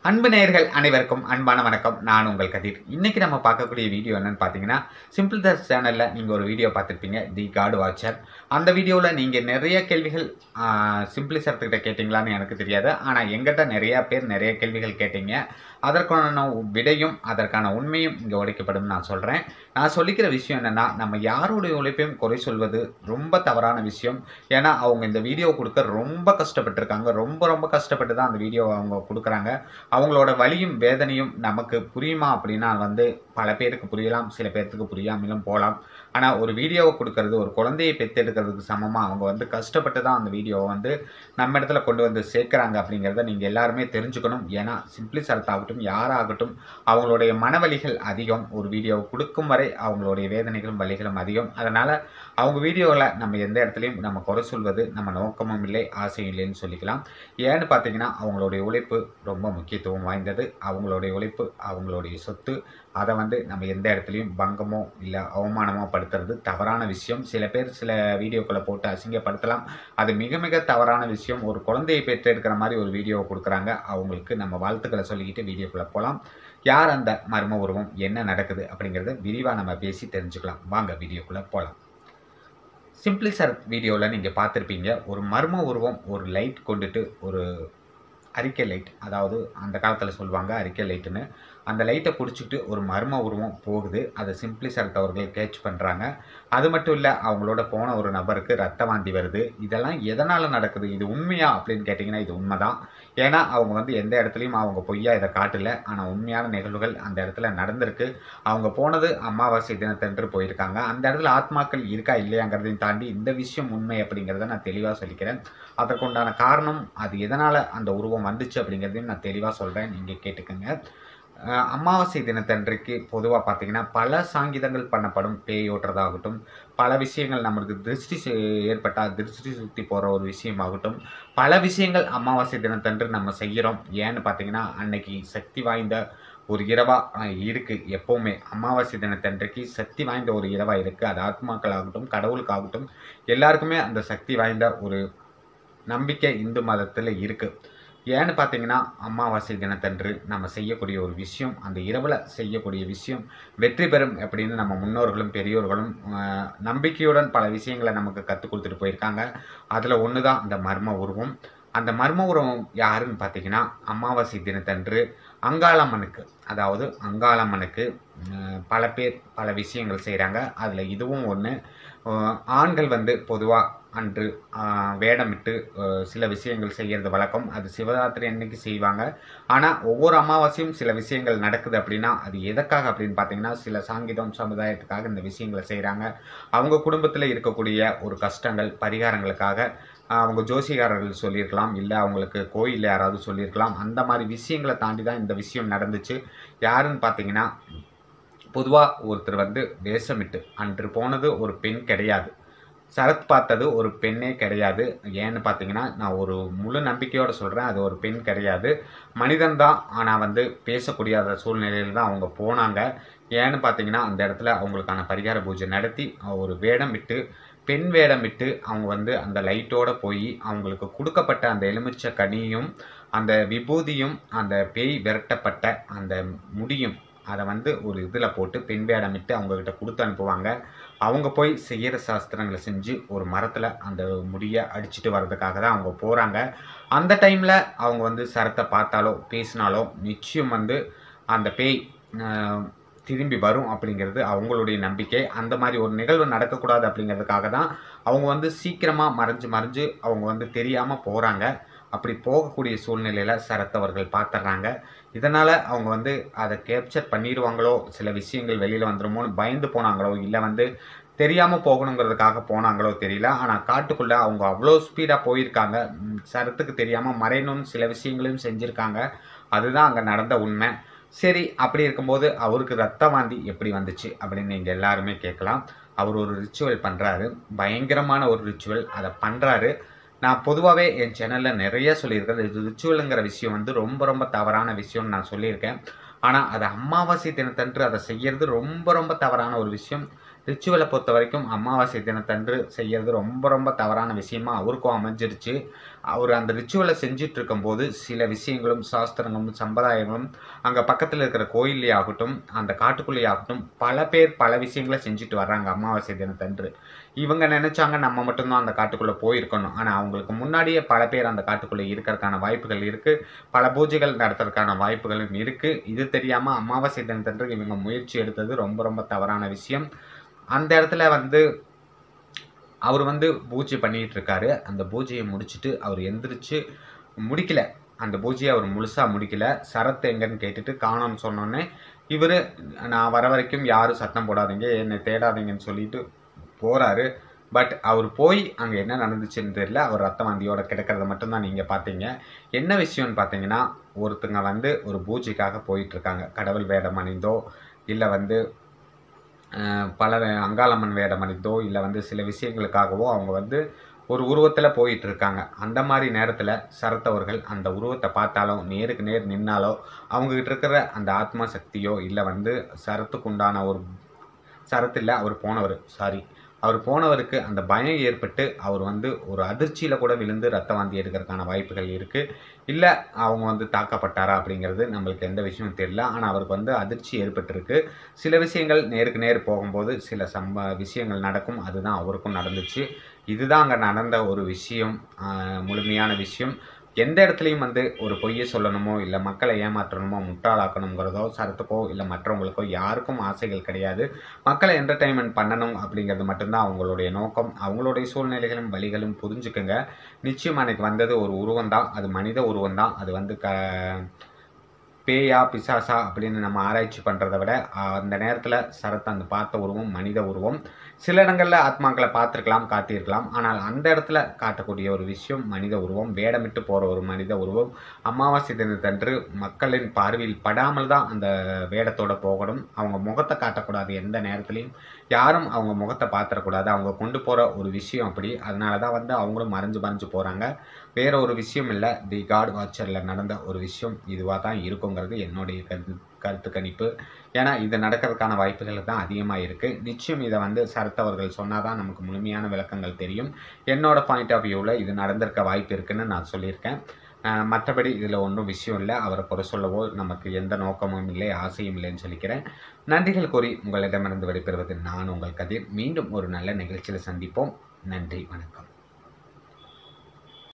அன்பு நேயர்கள் அனைவருக்கும் அன்பான வணக்கம் நான் உங்கள் கதிர் இன்னைக்கு நம்ம பார்க்கக்கூடிய வீடியோ என்னன்னு பார்த்தீங்கன்னா சிம்பிள் தஸ் சேனலில் நீங்கள் ஒரு வீடியோ பார்த்துருப்பீங்க தி காடு வாட்சர் அந்த வீடியோவில் நீங்கள் நிறைய கேள்விகள் சிம்பிளி சரத்துக்கிட்ட கேட்டிங்களான்னு எனக்கு தெரியாது ஆனால் எங்கிட்ட நிறைய பேர் நிறைய கேள்விகள் கேட்டீங்க அதற்கான விடையும் அதற்கான உண்மையும் இங்கே உடைக்கப்படும் நான் சொல்கிறேன் நான் சொல்லிக்கிற விஷயம் என்னென்னா நம்ம யாருடைய உழைப்பையும் குறை சொல்வது ரொம்ப தவறான விஷயம் ஏன்னா அவங்க இந்த வீடியோ கொடுக்க ரொம்ப கஷ்டப்பட்டிருக்காங்க ரொம்ப ரொம்ப கஷ்டப்பட்டு தான் அந்த வீடியோ அவங்க கொடுக்குறாங்க அவங்களோட வலியும் வேதனையும் நமக்கு புரியுமா அப்படின்னா வந்து பல பேருக்கு புரியலாம் சில பேர்த்துக்கு புரியாமலும் போகலாம் ஆனால் ஒரு வீடியோவை கொடுக்கறது ஒரு குழந்தையை பெற்றெடுக்கிறதுக்கு சமமாக அவங்க வந்து கஷ்டப்பட்டு தான் அந்த வீடியோவை வந்து நம்ம இடத்துல கொண்டு வந்து சேர்க்குறாங்க அப்படிங்கிறத நீங்கள் எல்லாருமே தெரிஞ்சுக்கணும் ஏன்னா சிம்பிளி சரத் ஆகட்டும் யாராகட்டும் அவங்களுடைய மனவலிகள் அதிகம் ஒரு வீடியோவை கொடுக்கும் வரை அவங்களுடைய வேதனைகளும் வலிகளும் அதிகம் அதனால் அவங்க வீடியோவில் நம்ம எந்த இடத்துலையும் நம்ம குறை சொல்வது நம்ம நோக்கமும் இல்லை ஆசையும் இல்லைன்னு சொல்லிக்கலாம் ஏன்னு பார்த்தீங்கன்னா அவங்களுடைய உழைப்பு ரொம்ப முக்கியத்துவம் வாய்ந்தது அவங்களுடைய உழைப்பு அவங்களுடைய சொத்து அதை வந்து நம்ம எந்த இடத்துலையும் பங்கமோ இல்லை அவமானமோ படுத்துறது தவறான விஷயம் சில பேர் சில வீடியோக்களை போட்டு அசிங்கப்படுத்தலாம் அது மிக மிக தவறான விஷயம் ஒரு குழந்தையை பெற்றெடுக்கிற மாதிரி ஒரு வீடியோவை கொடுக்குறாங்க அவங்களுக்கு நம்ம வாழ்த்துக்களை சொல்லிக்கிட்டு வீடியோக்குள்ளே போகலாம் யார் அந்த மர்ம உருவம் என்ன நடக்குது அப்படிங்கிறத விரிவாக நம்ம பேசி தெரிஞ்சுக்கலாம் வாங்க வீடியோக்குள்ளே போகலாம் சிம்பிளி சார் வீடியோவில் நீங்கள் பார்த்துருப்பீங்க ஒரு மர்ம உருவம் ஒரு லைட் கொண்டுட்டு ஒரு அறிக்கை லைட் அதாவது அந்த காலத்தில் சொல்லுவாங்க அறிக்கை லைட்டுன்னு அந்த லைட்டை பிடிச்சிட்டு ஒரு மர்ம உருவம் போகுது அதை சிம்பிளி சரத் அவர்கள் கேட்ச் பண்ணுறாங்க அது மட்டும் இல்லை அவங்களோட போன ஒரு நபருக்கு ரத்த வாந்தி வருது இதெல்லாம் எதனால் நடக்குது இது உண்மையா அப்படின்னு கேட்டிங்கன்னா இது உண்மை தான் ஏன்னா அவங்க வந்து எந்த இடத்துலையும் அவங்க பொய்யா இதை காட்டல ஆனால் உண்மையான நிகழ்வுகள் அந்த இடத்துல நடந்திருக்கு அவங்க போனது அமாவாசை தினத்தன்று போயிருக்காங்க அந்த இடத்துல ஆத்மாக்கள் இருக்கா இல்லையாங்கிறதையும் தாண்டி இந்த விஷயம் உண்மை அப்படிங்கிறத நான் தெளிவாக சொல்லிக்கிறேன் அதற்குண்டான காரணம் அது எதனால் அந்த உருவம் வந்துச்சு அப்படிங்கிறதையும் நான் தெளிவாக சொல்கிறேன் நீங்கள் கேட்டுக்கோங்க அஹ் அமாவாசை தினத்தன்றைக்கு பொதுவாக பார்த்தீங்கன்னா பல சாங்கிதங்கள் பண்ணப்படும் பேய் ஓட்டுறதாகட்டும் பல விஷயங்கள் நம்மளுக்கு திருஷ்டி செ- ஏற்பட்டால் திருஷ்டி சுற்றி போகிற ஒரு விஷயமாகட்டும் பல விஷயங்கள் அமாவாசை தினத்தன்று நம்ம செய்கிறோம் ஏன்னு பார்த்தீங்கன்னா அன்னைக்கு சக்தி வாய்ந்த ஒரு இரவாக இருக்குது எப்போவுமே அமாவாசை தினத்தன்றைக்கு சக்தி வாய்ந்த ஒரு இரவாக இருக்குது அது ஆத்மாக்களாகட்டும் கடவுளுக்காகட்டும் எல்லாருக்குமே அந்த சக்தி வாய்ந்த ஒரு நம்பிக்கை இந்து மதத்தில் இருக்குது ஏன்னு பார்த்தீங்கன்னா அமாவாசை தினத்தன்று நம்ம செய்யக்கூடிய ஒரு விஷயம் அந்த இரவில் செய்யக்கூடிய விஷயம் வெற்றி பெறும் அப்படின்னு நம்ம முன்னோர்களும் பெரியோர்களும் ஆஹ், நம்பிக்கையுடன் பல விஷயங்களை நமக்கு கற்றுக் கொடுத்துட்டு போயிருக்காங்க அதில் ஒன்று தான் அந்த மர்ம உருவம் அந்த மர்ம உருவம் யாருன்னு பார்த்தீங்கன்னா அமாவாசை தினத்தன்று அங்காளம்மனுக்கு அதாவது அங்காளம்மனுக்கு ஆஹ், பல பேர் பல விஷயங்கள் செய்கிறாங்க அதில் இதுவும் ஒன்று ஆண்கள் வந்து பொதுவாக அன்று ஆஹ், வேடமிட்டு ஆஹ், சில விஷயங்கள் செய்கிறது வழக்கம் அது சிவராத்திரி அன்னைக்கு செய்வாங்க ஆனால் ஒவ்வொரு அமாவாசையும் சில விஷயங்கள் நடக்குது அப்படின்னா அது எதற்காக அப்படின்னு பார்த்தீங்கன்னா சில சாங்கிதம் சமுதாயத்துக்காக இந்த விஷயங்களை செய்கிறாங்க அவங்க குடும்பத்தில் இருக்கக்கூடிய ஒரு கஷ்டங்கள் பரிகாரங்களுக்காக ஆஹ், அவங்க ஜோசிகாரர்கள் சொல்லியிருக்கலாம் இல்லை அவங்களுக்கு கோயிலில் யாராவது சொல்லியிருக்கலாம் அந்த மாதிரி விஷயங்களை தாண்டி தான் இந்த விஷயம் நடந்துச்சு யாருன்னு பார்த்தீங்கன்னா பொதுவாக ஒருத்தர் வந்து வேஷமிட்டு அன்று போனது ஒரு பெண் கிடையாது சரத் பார்த்தது ஒரு பெண்ணே கிடையாது ஏன்னு பார்த்தீங்கன்னா நான் ஒரு முழு நம்பிக்கையோடு சொல்கிறேன் அது ஒரு பெண் கிடையாது மனிதன் தான் ஆனால் வந்து பேசக்கூடிய அந்த சூழ்நிலையில் தான் அவங்க போனாங்க ஏன்னு பார்த்தீங்கன்னா அந்த இடத்துல அவங்களுக்கான பரிகார பூஜை நடத்தி ஒரு வேடம் விட்டு பெண் வேடம் விட்டு அவங்க வந்து அந்த லைட்டோட போய் அவங்களுக்கு கொடுக்கப்பட்ட அந்த எலுமிச்சை கனியும் அந்த விபூதியும் அந்த பேய் விரட்டப்பட்ட அந்த முடியும் அதை வந்து ஒரு இதில் போட்டு பெண் வேடமிட்டு அவங்கக்கிட்ட கொடுத்து அனுப்புவாங்க அவங்க போய் செய்கிற சாஸ்திரங்களை செஞ்சு ஒரு மரத்தில் அந்த முடியை அடிச்சிட்டு வர்றதுக்காக தான் அவங்க போகிறாங்க அந்த டைமில் அவங்க வந்து சரத்தை பார்த்தாலோ பேசினாலோ நிச்சயம் வந்து அந்த பேய் ஆஹ், திரும்பி வரும் அப்படிங்கிறது அவங்களுடைய நம்பிக்கை அந்த மாதிரி ஒரு நிகழ்வு நடக்கக்கூடாது அப்படிங்கிறதுக்காக தான் அவங்க வந்து சீக்கிரமாக மறைஞ்சு மறைஞ்சு அவங்க வந்து தெரியாமல் போகிறாங்க அப்படி போகக்கூடிய சூழ்நிலையில் சரத்தவர்கள் பார்த்துட்றாங்க இதனால் அவங்க வந்து அதை கேப்சர் பண்ணிடுவாங்களோ சில விஷயங்கள் வெளியில் வந்துருமோன்னு பயந்து போனாங்களோ இல்லை வந்து தெரியாமல் போகணுங்கிறதுக்காக போனாங்களோ தெரியல ஆனால் காட்டுக்குள்ளே அவங்க அவ்வளோ ஸ்பீடாக போயிருக்காங்க ம், சரத்துக்கு தெரியாமல் மறையணும்னு சில விஷயங்களையும் செஞ்சுருக்காங்க அதுதான் அங்கே நடந்த உண்மை சரி அப்படி இருக்கும்போது அவருக்கு ரத்த வாந்தி எப்படி வந்துச்சு அப்படின்னு நீங்கள் எல்லாருமே கேட்கலாம் அவர் ஒரு ரிச்சுவல் பண்ணுறாரு பயங்கரமான ஒரு ரிச்சுவல் அதை பண்ணுறாரு நான் பொதுவாகவே என் சேனலில் நிறைய சொல்லியிருக்கேன் இது ரிச்சுவலுங்கிற விஷயம் வந்து ரொம்ப ரொம்ப தவறான விஷயம்னு நான் சொல்லியிருக்கேன் ஆனால் அது அமாவாசை தினத்தன்று அதை செய்யறது ரொம்ப ரொம்ப தவறான ஒரு விஷயம் ரிச்சுவலை பொறுத்த வரைக்கும் அமாவாசை தினத்தன்று செய்யறது ரொம்ப ரொம்ப தவறான விஷயமா அவருக்கும் அமைஞ்சிருச்சு அவர் அந்த ரிச்சுவலை செஞ்சுட்டு இருக்கும்போது சில விஷயங்களும் சாஸ்திரங்களும் சம்பிரதாயங்களும் அங்கே பக்கத்தில் இருக்கிற கோயிலே ஆகட்டும் அந்த காட்டுக்குள்ளே ஆகட்டும் பல பேர் பல விஷயங்களை செஞ்சுட்டு வர்றாங்க அமாவாசை தினத்தன்று இவங்க நினைச்சாங்க நம்ம மட்டும்தான் அந்த காட்டுக்குள்ளே போயிருக்கணும் ஆனால் அவங்களுக்கு முன்னாடியே பல பேர் அந்த காட்டுக்குள்ளே இருக்கிறதுக்கான வாய்ப்புகள் இருக்குது பல பூஜைகள் நடத்துறதுக்கான வாய்ப்புகளும் இருக்குது இது தெரியாமல் அமாவாசை தினத்தன்று இவங்க முயற்சி எடுத்தது ரொம்ப ரொம்ப தவறான விஷயம் அந்த இடத்துல வந்து அவர் வந்து பூஜை பண்ணிட்டு இருக்காரு அந்த பூஜையை முடிச்சுட்டு அவர் எந்திரிச்சு முடிக்கல அந்த பூஜையை அவர் முழுசாக முடிக்கல சரத்து எங்கன்னு கேட்டுட்டு காணோம்னு சொன்னோன்னே இவர் நான் வர வரைக்கும் யாரும் சத்தம் போடாதீங்க என்னை தேடாதீங்கன்னு சொல்லிட்டு போகிறாரு பட் அவர் போய் அங்கே என்ன நடந்துச்சுன்னு தெரியல அவர் ரத்த வாந்தியோட கிடக்கிறத மட்டும்தான் நீங்கள் பார்த்தீங்க என்ன விஷயம்னு பார்த்தீங்கன்னா ஒருத்தங்க வந்து ஒரு பூஜைக்காக போயிட்டுருக்காங்க கடவுள் வேடம் அணிந்தோ இல்லை வந்து அஹ், பல அங்காளம்மன் வேடம் அணிந்தோ இல்லை வந்து சில விஷயங்களுக்காகவோ அவங்க வந்து ஒரு உருவத்தில் போயிட்டு இருக்காங்க அந்த மாதிரி நேரத்தில் சரத்தவர்கள் அந்த உருவத்தை பார்த்தாலோ நேருக்கு நேர் நின்னாலோ அவங்ககிட்ட இருக்கிற அந்த ஆத்மா சக்தியோ இல்லை வந்து சரத்துக்கு உண்டான ஒரு சரத்து இல்லை அவர் போனவர் சாரி அவர் போனவருக்கு அந்த பயம் ஏற்பட்டு அவர் வந்து ஒரு அதிர்ச்சியில் கூட விழுந்து ரத்த வாந்தி எடுக்கிறதுக்கான வாய்ப்புகள் இருக்குது இல்லை அவங்க வந்து தாக்கப்பட்டாரா அப்படிங்கிறது நம்மளுக்கு எந்த விஷயமும் தெரியல ஆனால் அவருக்கு வந்து அதிர்ச்சி ஏற்பட்டிருக்கு சில விஷயங்கள் நேருக்கு நேர் போகும்போது சில சம்ப விஷயங்கள் நடக்கும் அதுதான் அவருக்கும் நடந்துச்சு இதுதான் அங்கே நடந்த ஒரு விஷயம் ஆஹ், முழுமையான விஷயம் எந்த இடத்துலையும் வந்து ஒரு பொய்யை சொல்லணுமோ இல்லை மக்களை ஏமாற்றணுமோ முட்டாளாக்கணுங்கிறதோ சரத்துக்கோ இல்லை மற்றவங்களுக்கோ யாருக்கும் ஆசைகள் கிடையாது மக்களை என்டர்டைன்மெண்ட் பண்ணணும் அப்படிங்கிறது மட்டும்தான் அவங்களுடைய நோக்கம் அவங்களுடைய சூழ்நிலைகளும் வழிகளும் புரிஞ்சுக்குங்க நிச்சயம் அன்னைக்கு வந்தது ஒரு உருவம் தான் அது மனித உருவம் தான் அது வந்து க பேயா பிசாசா அப்படின்னு நம்ம ஆராய்ச்சி பண்ணுறதை விட ஆஹ், அந்த நேரத்தில் சரத் அந்த பார்த்த உருவம் மனித உருவம் சில இடங்களில் ஆத்மாக்களை பார்த்துருக்கலாம் காட்டியிருக்கலாம் ஆனால் அந்த இடத்துல காட்டக்கூடிய ஒரு விஷயம் மனித உருவம் வேடமிட்டு போகிற ஒரு மனித உருவம் அமாவாசை தினத்தன்று மக்களின் பார்வையில் படாமல் தான் அந்த வேடத்தோட போகணும் அவங்க முகத்தை காட்டக்கூடாது எந்த நேரத்துலையும் யாரும் அவங்க முகத்தை பார்த்துடக்கூடாது அவங்க கொண்டு போகிற ஒரு விஷயம் அப்படி அதனால தான் வந்து அவங்களும் மறைஞ்சு மறைஞ்சு போகிறாங்க வேற ஒரு விஷயம் இல்லை தி காட் வாட்சரில் நடந்த ஒரு விஷயம் இதுவாக தான் இருக்குங்கிறது என்னுடைய கருத்து கருத்து கணிப்பு ஏன்னா இது நடக்கிறதுக்கான வாய்ப்புகள் தான் அதிகமாக இருக்குது நிச்சயம் இதை வந்து சரத்தவர்கள் சொன்னால் தான் நமக்கு முழுமையான விளக்கங்கள் தெரியும் என்னோட பாயிண்ட் ஆஃப் வியூவில் இது நடந்திருக்க வாய்ப்பு இருக்குன்னு நான் சொல்லியிருக்கேன் அஹ் மற்றபடி இதில் ஒன்றும் விஷயம் இல்லை அவரை குறை சொல்லவோ நமக்கு எந்த நோக்கமும் இல்லை ஆசையும் இல்லைன்னு சொல்லிக்கிறேன் நன்றிகள் கூறி உங்களிடமிருந்து விடைபெறுவது நான் உங்கள் கதிர் மீண்டும் ஒரு நல்ல நிகழ்ச்சியில் சந்திப்போம் நன்றி வணக்கம்